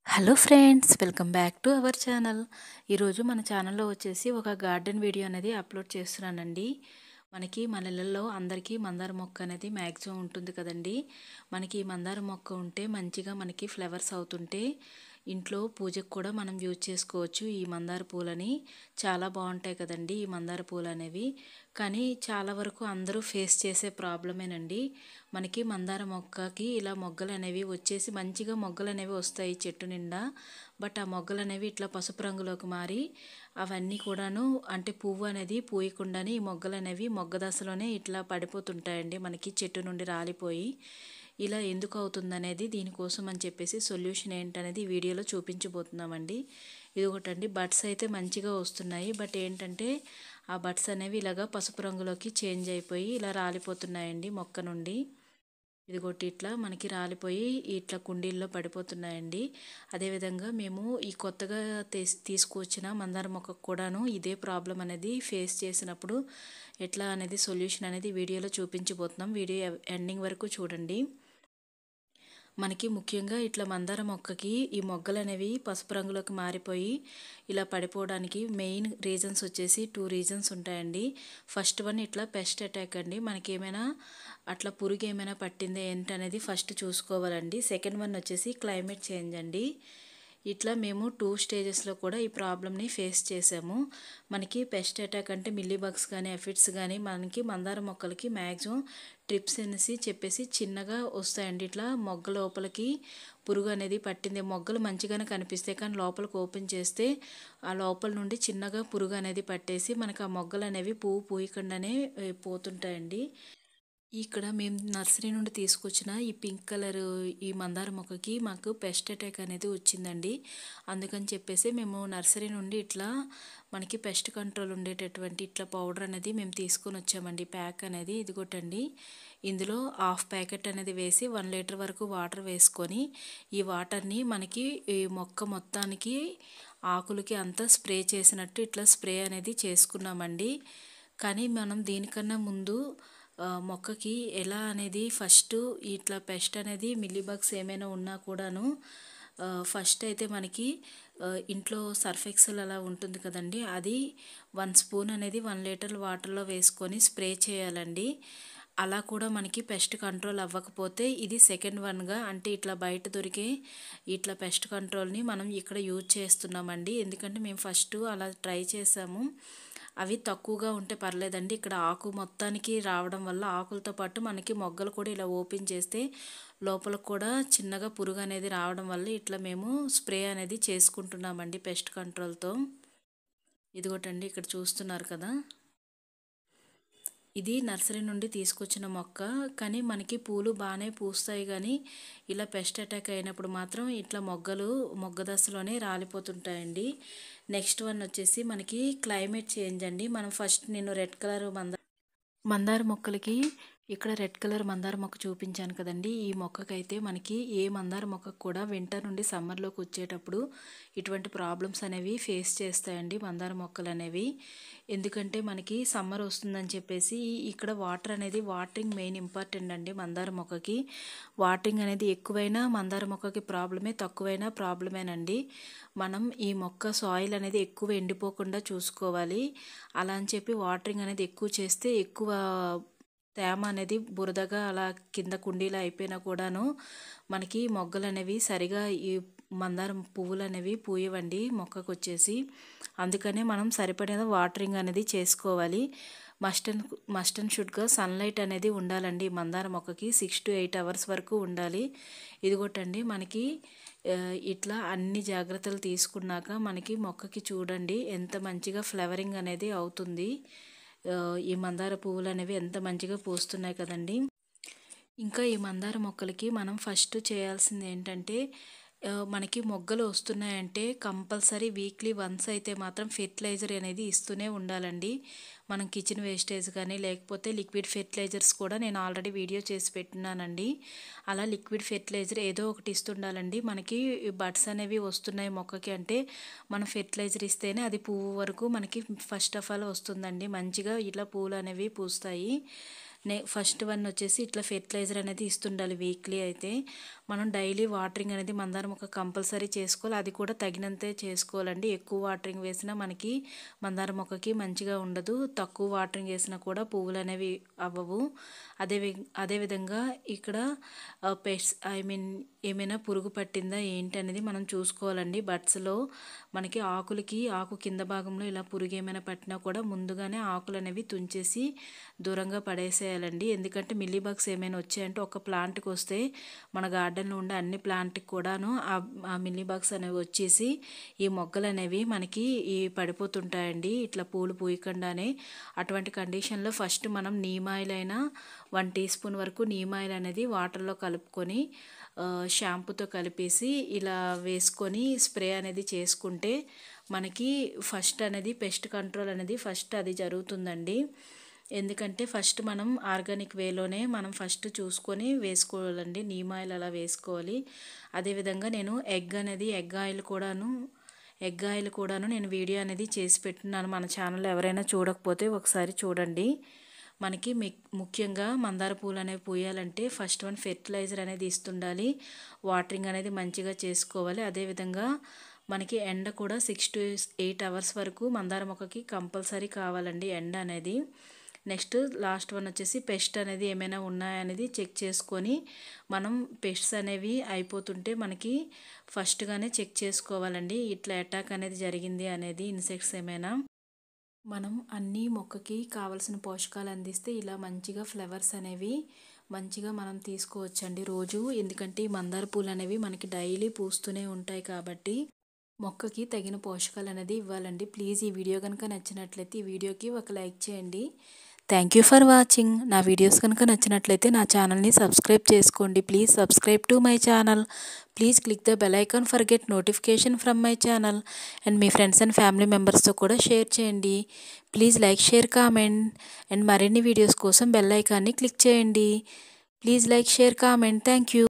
hello friends welcome back to our channel ఈరోజు మన ఛానల్లో వచ్చేసి ఒక గార్డెన్ వీడియో అనేది అప్లోడ్ చేస్తున్నానండి మనకి మన ఇళ్ళల్లో అందరికీ మందార మొక్క అనేది మ్యాక్సిమం ఉంటుంది కదండి మనకి ఈ మందార మొక్క ఉంటే మంచిగా మనకి ఫ్లవర్స్ అవుతుంటే ఇంట్లో పూజకు కూడా మనం యూజ్ చేసుకోవచ్చు ఈ మందార పూలని చాలా బాగుంటాయి కదండి ఈ మందార పూలు అనేవి కానీ చాలా వరకు అందరూ ఫేస్ చేసే ప్రాబ్లమేనండి మనకి మందార మొక్కకి ఇలా మొగ్గలు అనేవి వచ్చేసి మంచిగా మొగ్గలు అనేవి వస్తాయి చెట్టు నిండా బట్ ఆ మొగ్గలు అనేవి ఇట్లా పసుపు రంగులోకి మారి అవన్నీ కూడాను అంటే పువ్వు అనేది పూయకుండానే ఈ మొగ్గలు అనేవి మొగ్గ దశలోనే ఇట్లా పడిపోతుంటాయండి మనకి చెట్టు నుండి రాలిపోయి ఇలా ఎందుకు అవుతుందనేది దీనికోసం అని చెప్పేసి సొల్యూషన్ ఏంటనేది ఈ వీడియోలో చూపించబోతున్నామండి ఇది ఒకటండి బడ్స్ అయితే మంచిగా వస్తున్నాయి బట్ ఏంటంటే ఆ బడ్స్ అనేవి ఇలాగా పసుపు రంగులోకి చేంజ్ అయిపోయి ఇలా రాలిపోతున్నాయండి మొక్క నుండి ఇదిగోటి ఇట్లా మనకి రాలిపోయి ఇట్లా కుండీల్లో పడిపోతున్నాయండి అదేవిధంగా మేము ఈ కొత్తగా తీసుకువచ్చిన మందార మొక్కకు కూడాను ఇదే ప్రాబ్లం అనేది ఫేస్ చేసినప్పుడు ఎట్లా అనేది సొల్యూషన్ అనేది వీడియోలో చూపించబోతున్నాం వీడియో ఎండింగ్ వరకు చూడండి మనకి ముఖ్యంగా ఇట్లా మందార మొక్కకి ఈ మొగ్గలు అనేవి పసుపు రంగులోకి మారిపోయి ఇలా పడిపోవడానికి మెయిన్ రీజన్స్ వచ్చేసి టూ రీజన్స్ ఉంటాయండి ఫస్ట్ వన్ ఇట్లా పెస్ట్ అటాక్ అండి మనకి ఏమైనా అట్లా పురుగు ఏమైనా పట్టిందా ఏంటనేది ఫస్ట్ చూసుకోవాలండి సెకండ్ వన్ వచ్చేసి క్లైమేట్ చేంజ్ అండి ఇట్లా మేము టూ స్టేజెస్లో కూడా ఈ ప్రాబ్లమ్ని ఫేస్ చేసాము మనకి పెస్ట్ అటాక్ అంటే మిల్లీ బగ్స్ కానీ ఎఫిడ్స్ కానీ మనకి మందార మొక్కలకి మ్యాక్సిమం ట్రిప్స్ అనేసి చెప్పేసి చిన్నగా వస్తాయండి ఇట్లా మొగ్గ లోపలికి పురుగు అనేది పట్టింది మొగ్గలు మంచిగానే కనిపిస్తాయి కానీ లోపలికి ఓపెన్ చేస్తే ఆ లోపల నుండి చిన్నగా పురుగు అనేది పట్టేసి మనకు ఆ మొగ్గలు అనేవి పువ్వు పూయకుండానే పోతుంటాయండి ఇక్కడ మేము నర్సరీ నుండి తీసుకొచ్చిన ఈ పింక్ కలర్ ఈ మందార మొక్కకి మాకు పెస్ట్ అటాక్ అనేది వచ్చిందండి అందుకని చెప్పేసి మేము నర్సరీ నుండి ఇట్లా మనకి పెస్ట్ కంట్రోల్ ఉండేటటువంటి ఇట్లా పౌడర్ అనేది మేము తీసుకొని వచ్చామండి ప్యాక్ అనేది ఇది కొట్టండి ఇందులో హాఫ్ ప్యాకెట్ అనేది వేసి వన్ లీటర్ వరకు వాటర్ వేసుకొని ఈ వాటర్ని మనకి ఈ మొక్క మొత్తానికి ఆకులకి అంతా స్ప్రే చేసినట్టు ఇట్లా స్ప్రే అనేది చేసుకున్నామండి కానీ మనం దీనికన్నా ముందు మొక్కకి ఎలా అనేది ఫస్ట్ ఇట్లా పెస్ట్ అనేది మిల్లీబగ్స్ ఏమైనా ఉన్నా కూడాను ఫస్ట్ అయితే మనకి ఇంట్లో సర్ఫ్ ఎక్సెల్ అలా ఉంటుంది కదండి అది వన్ స్పూన్ అనేది వన్ లీటర్ వాటర్లో వేసుకొని స్ప్రే చేయాలండి అలా కూడా మనకి పెస్ట్ కంట్రోల్ అవ్వకపోతే ఇది సెకండ్ వన్గా అంటే ఇట్లా బయట దొరికే ఇట్లా పెస్ట్ కంట్రోల్ని మనం ఇక్కడ యూజ్ చేస్తున్నామండి ఎందుకంటే మేము ఫస్ట్ అలా ట్రై చేసాము అవి తక్కువగా ఉంటే పర్లేదండి ఇక్కడ ఆకు మొత్తానికి రావడం వల్ల ఆకులతో పాటు మనకి మొగ్గలు కూడా ఇలా ఓపెన్ చేస్తే లోపల కూడా చిన్నగా పురుగు అనేది రావడం వల్ల ఇట్లా మేము స్ప్రే అనేది చేసుకుంటున్నామండి పెస్ట్ కంట్రోల్తో ఇదిగోటండి ఇక్కడ చూస్తున్నారు కదా ఇది నర్సరీ నుండి తీసుకొచ్చిన మొక్క కానీ మనకి పూలు బాగానే పూస్తాయి కానీ ఇలా పెస్ట్ అటాక్ అయినప్పుడు మాత్రం ఇట్లా మొగ్గలు మొగ్గ దశలోనే రాలిపోతుంటాయండి నెక్స్ట్ వన్ వచ్చేసి మనకి క్లైమేట్ చేంజ్ అండి మనం ఫస్ట్ నేను రెడ్ కలర్ మందార మందార మొక్కలకి ఇక్కడ రెడ్ కలర్ మందార మొక్క చూపించాను కదండి ఈ మొక్కకైతే మనకి ఏ మందార మొక్కకు కూడా వింటర్ నుండి సమ్మర్లోకి వచ్చేటప్పుడు ఇటువంటి ప్రాబ్లమ్స్ అనేవి ఫేస్ చేస్తాయండి మందార మొక్కలు అనేవి ఎందుకంటే మనకి సమ్మర్ వస్తుందని చెప్పేసి ఇక్కడ వాటర్ అనేది వాటరింగ్ మెయిన్ ఇంపార్టెంట్ అండి మందార మొక్కకి వాటరింగ్ అనేది ఎక్కువైనా మందార మొక్కకి ప్రాబ్లమే తక్కువైనా ప్రాబ్లమేనండి మనం ఈ మొక్క సాయిల్ అనేది ఎక్కువ ఎండిపోకుండా చూసుకోవాలి అలా అని చెప్పి వాటరింగ్ అనేది ఎక్కువ చేస్తే ఎక్కువ తేమ అనేది బురదగా అలా కింద కుండీలు అయిపోయినా కూడాను మనకి మొగ్గలు అనేవి సరిగా ఈ మందారం పువ్వులు అనేవి పూయవండి మొక్కకు వచ్చేసి అందుకనే మనం సరిపడిన వాటరింగ్ అనేది చేసుకోవాలి మస్ట్ అండ్ మస్ట్ అండ్ షుడ్గా సన్లైట్ అనేది ఉండాలండి మందార మొక్కకి సిక్స్ టు ఎయిట్ అవర్స్ వరకు ఉండాలి ఇదిగోటండి మనకి ఇట్లా అన్ని జాగ్రత్తలు తీసుకున్నాక మనకి మొక్కకి చూడండి ఎంత మంచిగా ఫ్లవరింగ్ అనేది అవుతుంది ఈ మందార పువ్వులు అనేవి ఎంత మంచిగా పూస్తున్నాయి కదండి ఇంకా ఈ మందార మొక్కలకి మనం ఫస్ట్ చేయాల్సింది ఏంటంటే మనకి మొగ్గలు వస్తున్నాయంటే కంపల్సరీ వీక్లీ వన్స్ అయితే మాత్రం ఫెర్టిలైజర్ అనేది ఇస్తూనే ఉండాలండి మనం కిచెన్ వేస్టేజ్ కానీ లేకపోతే లిక్విడ్ ఫెర్టిలైజర్స్ కూడా నేను ఆల్రెడీ వీడియో చేసి పెట్టినానండి అలా లిక్విడ్ ఫెర్టిలైజర్ ఏదో ఒకటి ఇస్తుండాలండి మనకి బడ్స్ అనేవి వస్తున్నాయి మొక్కకి అంటే మనం ఫెర్టిలైజర్ ఇస్తేనే అది పువ్వు వరకు మనకి ఫస్ట్ ఆఫ్ ఆల్ వస్తుందండి మంచిగా ఇలా పూలు అనేవి పూస్తాయి నే ఫస్ట్ వన్ వచ్చేసి ఇట్లా ఫెర్టిలైజర్ అనేది ఇస్తుండాలి వీక్లీ అయితే మనం డైలీ వాటరింగ్ అనేది మందార మొక్క కంపల్సరీ చేసుకోవాలి అది కూడా తగినంతే చేసుకోవాలండి ఎక్కువ వాటరింగ్ వేసినా మనకి మందార మొక్కకి మంచిగా ఉండదు తక్కువ వాటరింగ్ వేసినా కూడా పువ్వులు అనేవి అవ్వవు అదే వి- అదేవిధంగా ఇక్కడ పెస్ట్ ఐ మీన్ ఏమైనా పురుగు పట్టిందా ఏంటి అనేది మనం చూసుకోవాలండి బడ్స్లో మనకి ఆకులకి ఆకు కింద భాగంలో ఇలా పురుగు ఏమైనా పట్టినా కూడా ముందుగానే ఆకులు అనేవి తుంచేసి దూరంగా పడేసేయాలండి ఎందుకంటే మిల్లీ బగ్స్ ఏమైనా వచ్చాయంటే ఒక ప్లాంట్కి వస్తే మన గార్డెన్లో ఉండే అన్ని ప్లాంట్కి కూడాను ఆ ఆ మిల్లీ బగ్స్ అనేవి వచ్చేసి ఈ మొగ్గలు అనేవి మనకి ఈ పడిపోతుంటాయండి ఇట్లా పూలు పూయకుండానే అటువంటి కండిషన్లో ఫస్ట్ మనం నీమ్ ఆయిల్ అయినా వన్ టీ స్పూన్ వరకు నీమ్ ఆయిల్ అనేది వాటర్లో కలుపుకొని ఆ, షాంపూతో కలిపేసి ఇలా వేసుకొని స్ప్రే అనేది చేసుకుంటే మనకి ఫస్ట్ అనేది పెస్ట్ కంట్రోల్ అనేది ఫస్ట్ అది జరుగుతుందండి ఎందుకంటే ఫస్ట్ మనం ఆర్గానిక్ వేలోనే మనం ఫస్ట్ చూసుకొని వేసుకోవాలండి నీమ్ ఆయిల్ అలా వేసుకోవాలి అదేవిధంగా నేను ఎగ్ అనేది ఎగ్ ఆయిల్ కూడాను ఎగ్ ఆయిల్ కూడాను నేను వీడియో అనేది చేసి పెట్టున్నాను మన ఛానల్ ఎవరైనా చూడకపోతే ఒకసారి చూడండి మనకి మి- ముఖ్యంగా మందార పూలు అనేవి పూయాలంటే ఫస్ట్ వన్ ఫెర్టిలైజర్ అనేది ఇస్తుండాలి వాటరింగ్ అనేది మంచిగా చేసుకోవాలి అదేవిధంగా మనకి ఎండ కూడా సిక్స్ టు ఎయిట్ అవర్స్ వరకు మందార మొక్కకి కంపల్సరీ కావాలండి ఎండ అనేది నెక్స్ట్ లాస్ట్ వన్ వచ్చేసి పెస్ట్ అనేది ఏమైనా ఉన్నాయనేది చెక్ చేసుకొని మనం పెస్ట్స్ అనేవి అయిపోతుంటే మనకి ఫస్ట్గానే చెక్ చేసుకోవాలండి ఇట్లా అటాక్ అనేది జరిగింది అనేది ఇన్సెక్ట్స్ ఏమైనా మనం అన్ని మొక్కకి కావలసిన పోషకాలు అందిస్తే ఇలా మంచిగా ఫ్లవర్స్ అనేవి మంచిగా మనం తీసుకోవచ్చండి రోజు ఎందుకంటే ఈ మందార పూలు అనేవి మనకి డైలీ పూస్తూనే ఉంటాయి కాబట్టి మొక్కకి తగిన పోషకాలు అనేది ఇవ్వాలండి ప్లీజ్ ఈ వీడియో కనుక నచ్చినట్లయితే ఈ వీడియోకి ఒక లైక్ చేయండి థ్యాంక్ యూ ఫర్ వాచింగ్ నా వీడియోస్ కనుక నచ్చినట్లయితే నా ఛానల్ని సబ్స్క్రైబ్ చేసుకోండి please subscribe to my channel please click the bell icon for get notification from my channel and మీ ఫ్రెండ్స్ అండ్ ఫ్యామిలీ మెంబర్స్తో కూడా షేర్ చేయండి please like share comment and మరిన్ని వీడియోస్ కోసం బెల్ ఐకాన్ని క్లిక్ చేయండి please like share comment thank you